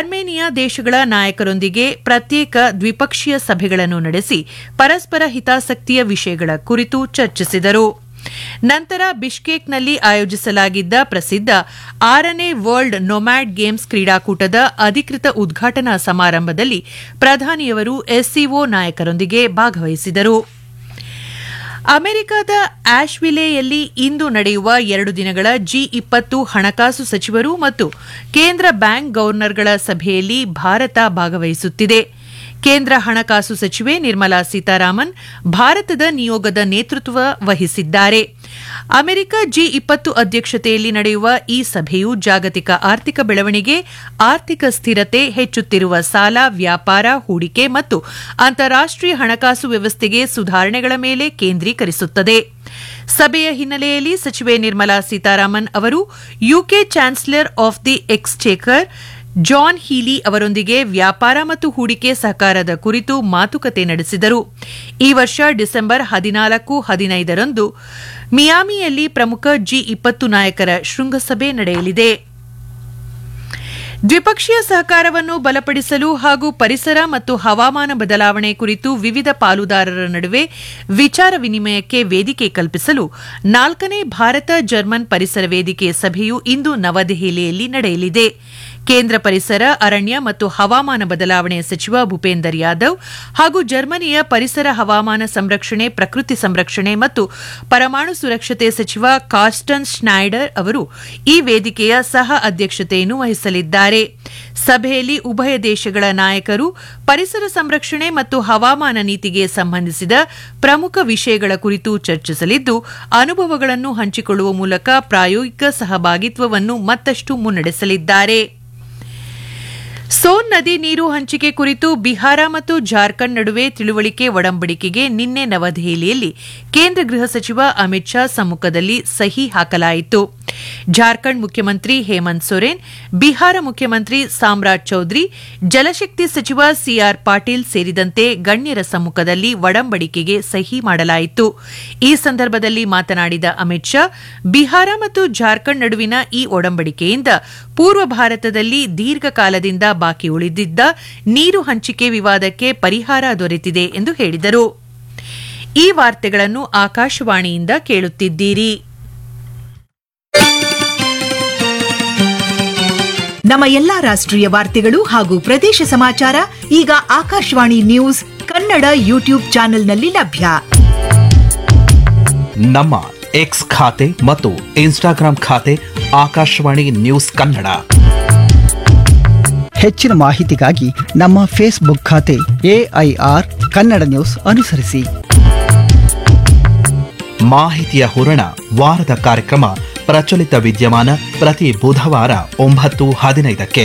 Armenia ದೇಶಗಳ ನಾಯಕರೊಂದಿಗೆ ಪ್ರತ್ಯೇಕ ದ್ವಿಪಕ್ಷೀಯ ಸಭೆಗಳನ್ನು ನಡೆಸಿ ಪರಸ್ಪರ ಹಿತಾಸಕ್ತಿಯ ವಿಷಯಗಳ ಕುರಿತು ಚರ್ಚಿಸಿದರು ನಂತರ ಬಿಷ್ಕೇಕ್ನಲ್ಲಿ ಆಯೋಜಿಸಲಾಗಿದ್ದ ಪ್ರಸಿದ್ಧ ಆರನೇ ವರ್ಲ್ಡ್ ನೊಮ್ಯಾಡ್ ಗೇಮ್ಸ್ ಕ್ರೀಡಾಕೂಟದ ಅಧಿಕೃತ ಉದ್ಘಾಟನಾ ಸಮಾರಂಭದಲ್ಲಿ ಪ್ರಧಾನಿಯವರು ಎಸ್ಸಿಒ ನಾಯಕರೊಂದಿಗೆ ಭಾಗವಹಿಸಿದರು ಅಮೆರಿಕದ ಆಶ್ವಿಲೆಯಲ್ಲಿ ಇಂದು ನಡೆಯುವ ಎರಡು ದಿನಗಳ ಜಿ ಇಪ್ಪತ್ತು ಹಣಕಾಸು ಸಚಿವರು ಮತ್ತು ಕೇಂದ್ರ ಬ್ಯಾಂಕ್ ಗವರ್ನರ್ಗಳ ಸಭೆಯಲ್ಲಿ ಭಾರತ ಭಾಗವಹಿಸುತ್ತಿದೆ ಕೇಂದ್ರ ಹಣಕಾಸು ಸಚಿವೆ ನಿರ್ಮಲಾ ಸೀತಾರಾಮನ್ ಭಾರತದ ನಿಯೋಗದ ನೇತೃತ್ವ ವಹಿಸಿದ್ದಾರೆ ಅಮೆರಿಕ ಜಿ ಇಪ್ಪತ್ತು ಅಧ್ಯಕ್ಷತೆಯಲ್ಲಿ ನಡೆಯುವ ಈ ಸಭೆಯು ಜಾಗತಿಕ ಆರ್ಥಿಕ ಬೆಳವಣಿಗೆ ಆರ್ಥಿಕ ಸ್ಥಿರತೆ ಹೆಚ್ಚುತ್ತಿರುವ ಸಾಲ ವ್ಯಾಪಾರ ಹೂಡಿಕೆ ಮತ್ತು ಅಂತಾರಾಷ್ಟೀಯ ಹಣಕಾಸು ವ್ಯವಸ್ಥೆಗೆ ಸುಧಾರಣೆಗಳ ಮೇಲೆ ಕೇಂದ್ರೀಕರಿಸುತ್ತದೆ ಸಭೆಯ ಹಿನ್ನೆಲೆಯಲ್ಲಿ ಸಚಿವೆ ನಿರ್ಮಲಾ ಸೀತಾರಾಮನ್ ಅವರು UK chancellor of the exchequer John Healey ಅವರೊಂದಿಗೆ ವ್ಯಾಪಾರ ಮತ್ತು ಹೂಡಿಕೆ ಸಹಕಾರದ ಕುರಿತು ಮಾತುಕತೆ ನಡೆಸಿದರು ಈ ವರ್ಷ ಡಿಸೆಂಬರ್ ಹದಿನಾಲ್ಕು ಹದಿನೈದರಂದು ಮಿಯಾಮಿಯಲ್ಲಿ ಪ್ರಮುಖ ಜಿ ಇಪ್ಪತ್ತು ನಾಯಕರ ಶೃಂಗಸಭೆ ನಡೆಯಲಿದೆ ದ್ವಿಪಕ್ಷೀಯ ಸಹಕಾರವನ್ನು ಬಲಪಡಿಸಲು ಹಾಗೂ ಪರಿಸರ ಮತ್ತು ಹವಾಮಾನ ಬದಲಾವಣೆ ಕುರಿತು ವಿವಿಧ ಪಾಲುದಾರರ ನಡುವೆ ವಿಚಾರ ವಿನಿಮಯಕ್ಕೆ ವೇದಿಕೆ ಕಲ್ಪಿಸಲು ನಾಲ್ಕನೇ ಭಾರತ ಜರ್ಮನ್ ಪರಿಸರ ವೇದಿಕೆ ಸಭೆಯು ಇಂದು ನವದೆಹಲಿಯಲ್ಲಿ ನಡೆಯಲಿದೆ ಕೇಂದ್ರ ಪರಿಸರ ಅರಣ್ಯ ಮತ್ತು ಹವಾಮಾನ ಬದಲಾವಣೆ ಸಚಿವ ಭೂಪೇಂದರ್ ಯಾದವ್ ಹಾಗೂ ಜರ್ಮನಿಯ ಪರಿಸರ ಹವಾಮಾನ ಸಂರಕ್ಷಣೆ ಪ್ರಕೃತಿ ಸಂರಕ್ಷಣೆ ಮತ್ತು ಪರಮಾಣು ಸುರಕ್ಷತೆ ಸಚಿವ ಕಾರ್ಸ್ಟನ್ ಸ್ನೈಡರ್ ಅವರು ಈ ವೇದಿಕೆಯ ಸಹ ಅಧ್ಯಕ್ಷತೆಯನ್ನು ವಹಿಸಲಿದ್ದಾರೆ ಸಭೆಯಲ್ಲಿ ಉಭಯ ದೇಶಗಳ ನಾಯಕರು ಪರಿಸರ ಸಂರಕ್ಷಣೆ ಮತ್ತು ಹವಾಮಾನ ನೀತಿಗೆ ಸಂಬಂಧಿಸಿದ ಪ್ರಮುಖ ವಿಷಯಗಳ ಕುರಿತು ಚರ್ಚಿಸಲಿದ್ದು ಅನುಭವಗಳನ್ನು ಹಂಚಿಕೊಳ್ಳುವ ಮೂಲಕ ಪ್ರಾಯೋಗಿಕ ಸಹಭಾಗಿತ್ವವನ್ನು ಮತ್ತಷ್ಟು ಮುನ್ನಡೆಸಲಿದ್ದಾರೆ ಸೋನ್ ನದಿ ನೀರು ಹಂಚಿಕೆ ಕುರಿತು ಬಿಹಾರ ಮತ್ತು ಜಾರ್ಖಂಡ್ ನಡುವೆ ತಿಳುವಳಿಕೆ ಒಡಂಬಡಿಕೆಗೆ ನಿನ್ನೆ ನವದೆಹಲಿಯಲ್ಲಿ ಕೇಂದ್ರ ಗೃಹ ಸಚಿವ ಅಮಿತ್ ಶಾ ಸಮ್ಮುಖದಲ್ಲಿ ಸಹಿ ಹಾಕಲಾಯಿತು ಜಾರ್ಖಂಡ್ ಮುಖ್ಯಮಂತ್ರಿ ಹೇಮಂತ್ ಸೊರೇನ್ ಬಿಹಾರ ಮುಖ್ಯಮಂತ್ರಿ ಸಾಮ್ರಾಜ್ ಚೌಧರಿ ಜಲಶಕ್ತಿ ಸಚಿವ ಸಿಆರ್ ಪಾಟೀಲ್ ಸೇರಿದಂತೆ ಗಣ್ಯರ ಸಮ್ಮುಖದಲ್ಲಿ ಒಡಂಬಡಿಕೆಗೆ ಸಹಿ ಮಾಡಲಾಯಿತು ಈ ಸಂದರ್ಭದಲ್ಲಿ ಮಾತನಾಡಿದ ಅಮಿತ್ ಶಾ ಬಿಹಾರ ಮತ್ತು ಜಾರ್ಖಂಡ್ ನಡುವಿನ ಈ ಒಡಂಬಡಿಕೆಯಿಂದ ಪೂರ್ವ ಭಾರತದಲ್ಲಿ ದೀರ್ಘಕಾಲದಿಂದ ಬಾಕಿ ಉಳಿದಿದ್ದ ನೀರು ಹಂಚಿಕೆ ವಿವಾದಕ್ಕೆ ಪರಿಹಾರ ದೊರೆತಿದೆ ಎಂದು ಹೇಳಿದರು ಈ ವಾರ್ತೆಗಳನ್ನು ಆಕಾಶವಾಣಿಯಿಂದ ಕೇಳುತ್ತಿದ್ದೀರಿ ನಮ್ಮ ಎಲ್ಲಾ ರಾಷ್ಟ್ರೀಯ ವಾರ್ತೆಗಳು ಹಾಗೂ ಪ್ರದೇಶ ಸಮಾಚಾರ ಈಗ ಆಕಾಶವಾಣಿ ನ್ಯೂಸ್ ಕನ್ನಡ ಯೂಟ್ಯೂಬ್ ಚಾನೆಲ್ನಲ್ಲಿ ಲಭ್ಯ ನಮ್ಮ ಎಕ್ಸ್ ಖಾತೆ ಮತ್ತು ಇನ್ಸ್ಟಾಗ್ರಾಂ ಖಾತೆ ಆಕಾಶವಾಣಿ ನ್ಯೂಸ್ ಕನ್ನಡ ಹೆಚ್ಚಿನ ಮಾಹಿತಿಗಾಗಿ ನಮ್ಮ ಫೇಸ್ಬುಕ್ ಖಾತೆ ಎಐಆರ್ ಕನ್ನಡ ನ್ಯೂಸ್ ಅನುಸರಿಸಿ ಮಾಹಿತಿಯ ಹೂರಣ ವಾರದ ಕಾರ್ಯಕ್ರಮ ಪ್ರಚಲಿತ ವಿದ್ಯಮಾನ ಪ್ರತಿ ಬುಧವಾರ ಒಂಬತ್ತು ಹದಿನೈದಕ್ಕೆ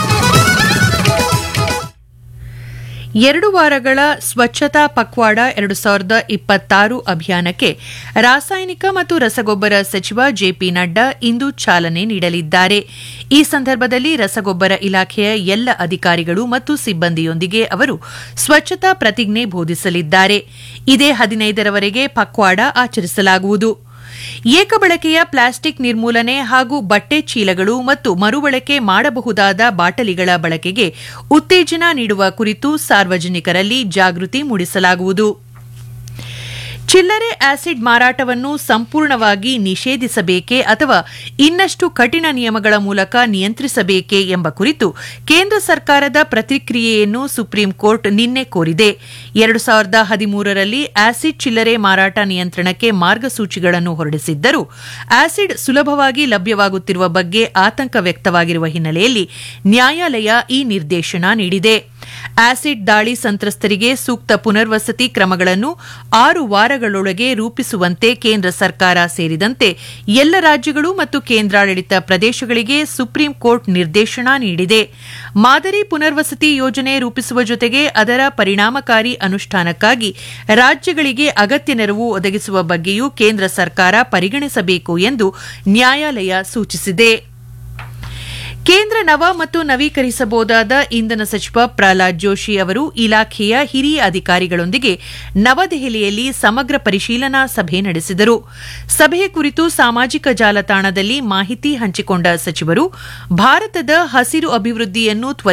ಎರಡು ವಾರಗಳ ಸ್ವಚ್ಛತಾ ಪಕ್ವಾಡ ಎರಡು ಸಾವಿರದ ಇಪ್ಪತ್ತಾರು ಅಭಿಯಾನಕ್ಕೆ ರಾಸಾಯನಿಕ ಮತ್ತು ರಸಗೊಬ್ಬರ ಸಚಿವ ಜೆಪಿ ನಡ್ಡಾ ಇಂದು ಚಾಲನೆ ನೀಡಲಿದ್ದಾರೆ ಈ ಸಂದರ್ಭದಲ್ಲಿ ರಸಗೊಬ್ಬರ ಇಲಾಖೆಯ ಎಲ್ಲ ಅಧಿಕಾರಿಗಳು ಮತ್ತು ಸಿಬ್ಬಂದಿಯೊಂದಿಗೆ ಅವರು ಸ್ವಚ್ಛತಾ ಪ್ರತಿಜ್ಞೆ ಬೋಧಿಸಲಿದ್ದಾರೆ ಇದೇ ಹದಿನೈದರವರೆಗೆ ಪಕ್ವಾಡ ಆಚರಿಸಲಾಗುವುದು ಏಕಬಳಕೆಯ ಪ್ಲಾಸ್ಟಿಕ್ ನಿರ್ಮೂಲನೆ ಹಾಗೂ ಬಟ್ಟೆ ಚೀಲಗಳು ಮತ್ತು ಮರುಬಳಕೆ ಮಾಡಬಹುದಾದ ಬಾಟಲಿಗಳ ಬಳಕೆಗೆ ಉತ್ತೇಜನ ನೀಡುವ ಕುರಿತು ಸಾರ್ವಜನಿಕರಲ್ಲಿ ಜಾಗೃತಿ ಮೂಡಿಸಲಾಗುವುದು ಚಿಲ್ಲರೆ ಆಸಿಡ್ ಮಾರಾಟವನ್ನು ಸಂಪೂರ್ಣವಾಗಿ ನಿಷೇಧಿಸಬೇಕೇ ಅಥವಾ ಇನ್ನಷ್ಟು ಕಠಿಣ ನಿಯಮಗಳ ಮೂಲಕ ನಿಯಂತ್ರಿಸಬೇಕೇ ಎಂಬ ಕುರಿತು ಕೇಂದ್ರ ಸರ್ಕಾರದ ಪ್ರತಿಕ್ರಿಯೆಯನ್ನು ಸುಪ್ರೀಂ ಕೋರ್ಟ್ ನಿನ್ನೆ ಕೋರಿದೆ ಎರಡು ಸಾವಿರದ ಹದಿಮೂರರಲ್ಲಿ ಆಸಿಡ್ ಚಿಲ್ಲರೆ ಮಾರಾಟ ನಿಯಂತ್ರಣಕ್ಕೆ ಮಾರ್ಗಸೂಚಿಗಳನ್ನು ಹೊರಡಿಸಿದ್ದರೂ ಆಸಿಡ್ ಸುಲಭವಾಗಿ ಲಭ್ಯವಾಗುತ್ತಿರುವ ಬಗ್ಗೆ ಆತಂಕ ವ್ಯಕ್ತವಾಗಿರುವ ಹಿನ್ನೆಲೆಯಲ್ಲಿ ನ್ಯಾಯಾಲಯ ಈ ನಿರ್ದೇಶನ ನೀಡಿದೆ ಆಸಿಡ್ ದಾಳಿ ಸಂತ್ರಸ್ತರಿಗೆ ಸೂಕ್ತ ಪುನರ್ವಸತಿ ಕ್ರಮಗಳನ್ನು ಆರು ವಾರಗಳೊಳಗೆ ರೂಪಿಸುವಂತೆ ಕೇಂದ್ರ ಸರ್ಕಾರ ಸೇರಿದಂತೆ ಎಲ್ಲ ರಾಜ್ಯಗಳು ಮತ್ತು ಕೇಂದ್ರಾಡಳಿತ ಪ್ರದೇಶಗಳಿಗೆ ಸುಪ್ರೀಂ ಕೋರ್ಟ್ ನಿರ್ದೇಶನ ನೀಡಿದೆ ಮಾದರಿ ಪುನರ್ವಸತಿ ಯೋಜನೆ ರೂಪಿಸುವ ಜೊತೆಗೆ ಅದರ ಪರಿಣಾಮಕಾರಿ ಅನುಷ್ಠಾನಕ್ಕಾಗಿ ರಾಜ್ಯಗಳಿಗೆ ಅಗತ್ಯ ನೆರವು ಒದಗಿಸುವ ಬಗ್ಗೆಯೂ ಕೇಂದ್ರ ಸರ್ಕಾರ ಪರಿಗಣಿಸಬೇಕು ಎಂದು ನ್ಯಾಯಾಲಯ ಸೂಚಿಸಿದೆ ಕೇಂದ್ರ ನವ ಮತ್ತು ನವೀಕರಿಸಬಹುದಾದ ಇಂಧನ ಸಚಿವ ಪ್ರಹ್ಲಾದ್ ಜೋಶಿ ಅವರು ಇಲಾಖೆಯ ಹಿರಿಯ ಅಧಿಕಾರಿಗಳೊಂದಿಗೆ ನವದೆಹಲಿಯಲ್ಲಿ ಸಮಗ್ರ ಪರಿಶೀಲನಾ ಸಭೆ ನಡೆಸಿದರು ಸಭೆಯ ಕುರಿತು ಸಾಮಾಜಿಕ ಜಾಲತಾಣದಲ್ಲಿ ಮಾಹಿತಿ ಹಂಚಿಕೊಂಡ ಸಚಿವರು ಭಾರತದ ಹಸಿರು ಅಭಿವೃದ್ಧಿಯನ್ನು